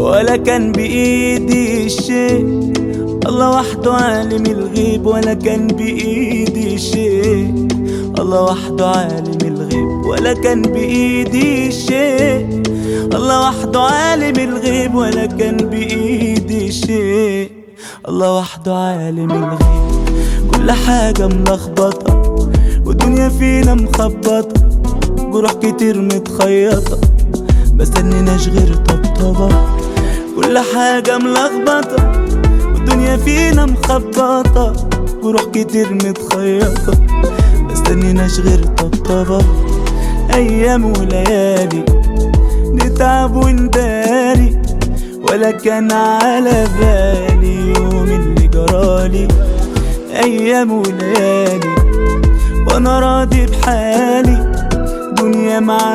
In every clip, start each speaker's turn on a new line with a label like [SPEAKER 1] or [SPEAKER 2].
[SPEAKER 1] ولا كان بإيدي شيء الله وحده عالم الغيب ولا كان بإيدي شيء الله وحده عالم الغيب ولا كان بإيدي شيء الله وحده عالم الغيب ولا كان بإيدي شيء الله وحده عالم الغيب كل حاجة ملخبطة والدنيا فينا مخبطة جروح كتير متخيطة بستنيناش غير طبطبة كل حاجة ملخبطة والدنيا فينا مخبطة جروح كتير متخيطة بستنيناش غير طبطبة أيام وليالي نتعب ونداري ولا كان على بالي يوم اللي جرالي أيام وليالي وأنا راضي بحالي دنيا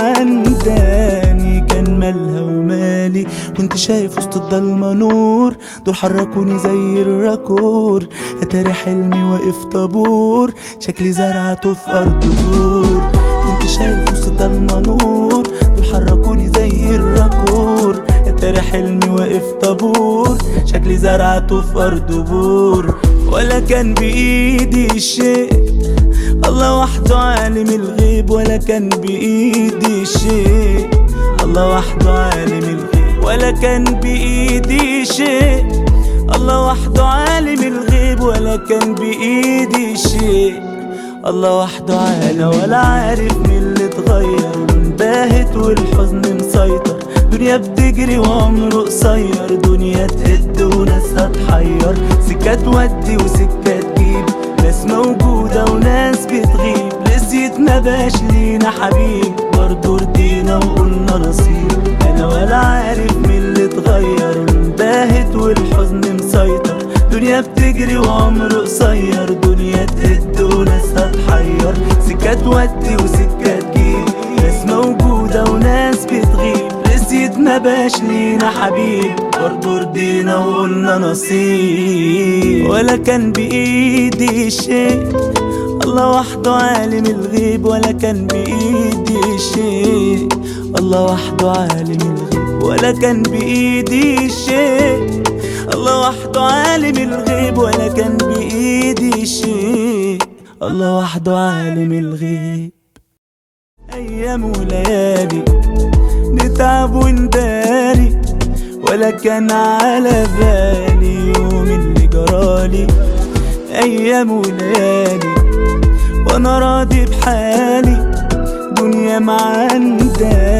[SPEAKER 1] معنداني كان مالها ومالي كنت شايف وسط الضلمة نور دول حركوني زي الراكور اتاري حلمي واقف طابور شكلي زرعته في أرض دور كنت شايف وسط الضلمة نور دول حركوني زي الراكور اتاري حلمي واقف طابور شكلي زرعته في أرض بور ولا كان بإيدي شيء الله وحده عالم الغيب ولا كان بإيدي شيء الله وحده عالم الغيب ولا كان بإيدي شيء الله وحده عالم الغيب ولا كان بإيدي شيء الله وحده عالم ولا عارف مين اللي اتغير وانباهت والحزن مسيطر دنيا بتجري وعمره قصير دنيا تهد وناسها تحير سكة تودي وسكة تجيب ناس موجودة وناس بتغيب لسيت ما باش لينا حبيب برضه رضينا وقلنا نصيب انا ولا عارف مين اللي اتغير انباهت والحزن مسيطر دنيا بتجري وعمر قصير دنيا تهد وناسها تحير سكة تودي وسكة تجيب ناس موجودة وناس بتغيب نسيت ما باش لينا حبيب برضه رضينا وقلنا نصيب ولا كان بإيدي شيء الله وحده عالم الغيب ولا كان بإيدي شيء الله وحده عالم الغيب ولا كان بإيدي شيء الله وحده عالم الغيب ولا كان بإيدي شيء الله وحده عالم الغيب أيام وليالي نتعب ونداري ولا كان على بالي يوم اللي جرالي أيام وليالي وأنا راضي بحالي دنيا معنداني